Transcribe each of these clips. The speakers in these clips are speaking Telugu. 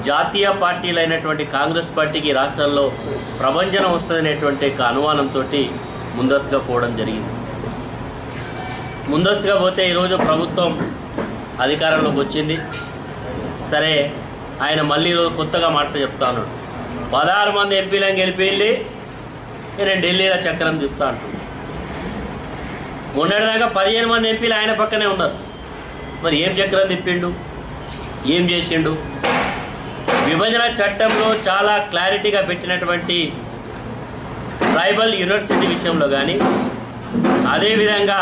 జాతీయ పార్టీలైనటువంటి కాంగ్రెస్ పార్టీకి రాష్ట్రంలో ప్రభంజనం వస్తుందనేటువంటి ఒక అనుమానంతో ముందస్తుగా పోవడం జరిగింది ముందస్తుగా పోతే ఈరోజు ప్రభుత్వం అధికారంలోకి వచ్చింది సరే ఆయన మళ్ళీ ఈరోజు కొత్తగా మాట చెప్తా ఉన్నాడు పదహారు మంది ఎంపీలను గెలిపి నేను ఢిల్లీలో చక్రం తిప్పుతా అంటున్నాను మొన్నటిదాకా పదిహేను మంది ఎంపీలు ఆయన పక్కనే ఉన్నారు మరి ఏం చక్రం తిప్పిండు ఏం చేసిండు విభజన చట్టంలో చాలా క్లారిటీగా పెట్టినటువంటి ట్రైబల్ యూనివర్సిటీ విషయంలో కానీ అదేవిధంగా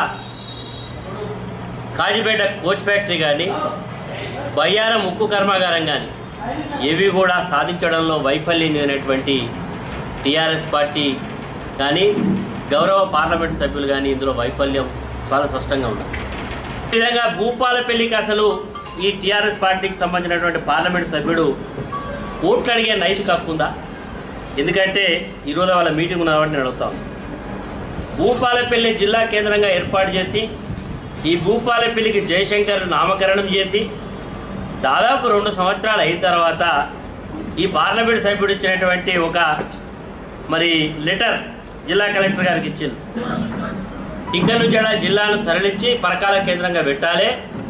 కాజీపేట కోచ్ ఫ్యాక్టరీ కానీ బయ్యారం ఉక్కు కర్మాగారం కానీ ఇవి కూడా సాధించడంలో వైఫల్యం చెందినటువంటి టీఆర్ఎస్ పార్టీ కానీ గౌరవ పార్లమెంట్ సభ్యులు కానీ ఇందులో వైఫల్యం చాలా స్పష్టంగా ఉంది ఈ విధంగా భూపాలపల్లికి అసలు ఈ టీఆర్ఎస్ పార్టీకి సంబంధించినటువంటి పార్లమెంట్ సభ్యుడు ఓట్లు అడిగే నైతిక హక్కు ఉందా ఎందుకంటే ఈరోజు వాళ్ళ మీటింగ్ ఉన్న కాబట్టి నేను అడుగుతాను భూపాలపల్లి జిల్లా కేంద్రంగా ఏర్పాటు చేసి ఈ భూపాలపల్లికి జయశంకర్ నామకరణం చేసి దాదాపు రెండు సంవత్సరాలు అయిన తర్వాత ఈ పార్లమెంట్ సభ్యుడు ఇచ్చినటువంటి ఒక మరి లెటర్ జిల్లా కలెక్టర్ గారికి ఇచ్చింది ఇక్కడ నుంచి ఆడ జిల్లాను తరలించి పరకాల కేంద్రంగా పెట్టాలి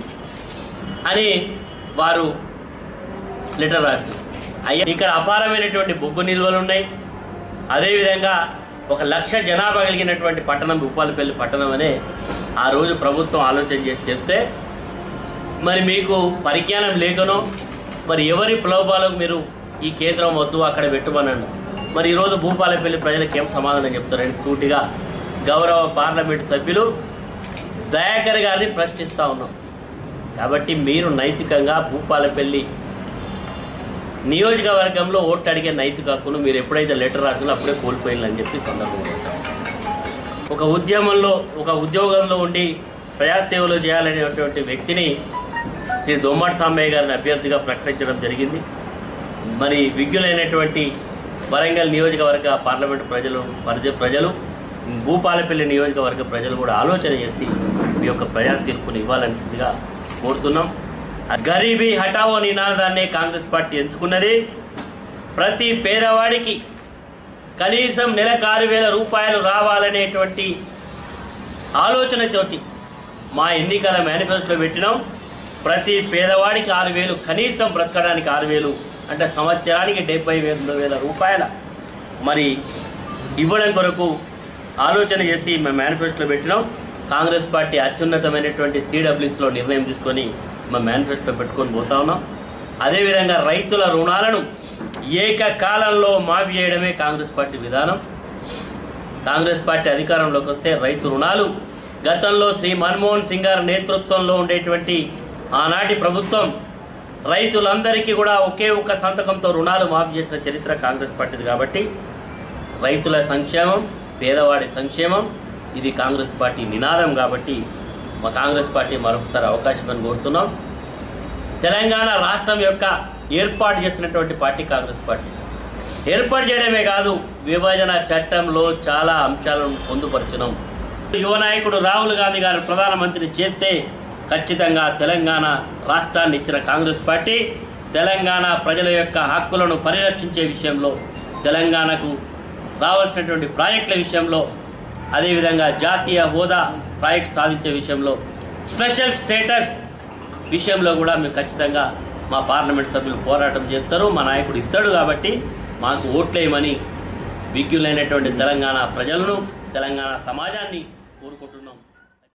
అని వారు లెటర్ రాసి అయ్యా ఇక్కడ అపారమైనటువంటి బొగ్గు నిల్వలు ఉన్నాయి అదేవిధంగా ఒక లక్ష జనాభా కలిగినటువంటి పట్టణం భూపాలపల్లి పట్టణం అనే ఆ రోజు ప్రభుత్వం ఆలోచన చేసి చేస్తే మరి మీకు పరిజ్ఞానం లేకనో మరి ఎవరి ప్రలోభాలకు మీరు ఈ కేంద్రం వద్దు అక్కడ పెట్టుమనండి మరి ఈరోజు భూపాలపల్లి ప్రజలకు ఏం సమాధానం చెప్తారండి సూటిగా గౌరవ పార్లమెంట్ సభ్యులు దయాకర్ గారిని ప్రశ్నిస్తూ ఉన్నాం కాబట్టి మీరు నైతికంగా భూపాలపల్లి నియోజకవర్గంలో ఓటు అడిగే నైతిక హక్కును మీరు ఎప్పుడైతే లెటర్ రాసినా అప్పుడే కోల్పోయిందని చెప్పి సందర్భంగా ఒక ఉద్యమంలో ఒక ఉద్యోగంలో ఉండి ప్రజాసేవలు చేయాలనేటువంటి వ్యక్తిని శ్రీ దొమ్మడి సాంబయ్య గారిని అభ్యర్థిగా ప్రకటించడం జరిగింది మరి విజ్ఞులైనటువంటి వరంగల్ నియోజకవర్గ పార్లమెంటు ప్రజలు ప్రజ ప్రజలు భూపాలపల్లి నియోజకవర్గ ప్రజలు కూడా ఆలోచన చేసి మీ యొక్క ప్రజా తీర్పుని ఇవ్వాలనిసిందిగా కోరుతున్నాం గరీబీ హటావో నినాదాన్ని కాంగ్రెస్ పార్టీ ఎంచుకున్నది ప్రతి పేదవాడికి కనీసం నెలకు ఆరు వేల రూపాయలు రావాలనేటువంటి ఆలోచనతోటి మా ఎన్నికల మేనిఫెస్టోలో పెట్టినాం ప్రతి పేదవాడికి ఆరు వేలు కనీసం బ్రతకడానికి ఆరు వేలు అంటే సంవత్సరానికి డెబ్బై వేల వేల రూపాయల మరి ఇవ్వడం కొరకు ఆలోచన చేసి మేము మేనిఫెస్టోలో పెట్టినాం కాంగ్రెస్ పార్టీ అత్యున్నతమైనటువంటి సిడబ్ల్యూస్లో నిర్ణయం తీసుకొని మేము మేనిఫెస్టో పెట్టుకొని పోతా ఉన్నాం అదేవిధంగా రైతుల రుణాలను ఏకకాలంలో మాఫీ చేయడమే కాంగ్రెస్ పార్టీ విధానం కాంగ్రెస్ పార్టీ అధికారంలోకి వస్తే రైతు రుణాలు గతంలో శ్రీ మన్మోహన్ సింగ్ గారి నేతృత్వంలో ఉండేటువంటి ఆనాటి ప్రభుత్వం రైతులందరికీ కూడా ఒకే ఒక్క సంతకంతో రుణాలు మాఫీ చేసిన చరిత్ర కాంగ్రెస్ పార్టీది కాబట్టి రైతుల సంక్షేమం పేదవాడి సంక్షేమం ఇది కాంగ్రెస్ పార్టీ నినాదం కాబట్టి మా కాంగ్రెస్ పార్టీ మరొకసారి అవకాశం అని కోరుతున్నాం తెలంగాణ రాష్ట్రం యొక్క ఏర్పాటు చేసినటువంటి పార్టీ కాంగ్రెస్ పార్టీ ఏర్పాటు చేయడమే కాదు విభజన చట్టంలో చాలా అంశాలను పొందుపరచడం యువ నాయకుడు రాహుల్ గాంధీ గారు ప్రధానమంత్రిని చేస్తే ఖచ్చితంగా తెలంగాణ రాష్ట్రాన్ని ఇచ్చిన కాంగ్రెస్ పార్టీ తెలంగాణ ప్రజల యొక్క హక్కులను పరిరక్షించే విషయంలో తెలంగాణకు రావాల్సినటువంటి ప్రాజెక్టుల విషయంలో అదేవిధంగా జాతీయ హోదా ప్రాజెక్ట్ సాధించే విషయంలో స్పెషల్ స్టేటస్ విషయంలో కూడా మేము ఖచ్చితంగా మా పార్లమెంట్ సభ్యులు పోరాటం చేస్తారు మా నాయకుడు ఇస్తాడు కాబట్టి మాకు ఓట్లేయమని విజ్ఞులైనటువంటి తెలంగాణ ప్రజలను తెలంగాణ సమాజాన్ని కోరుకుంటున్నాం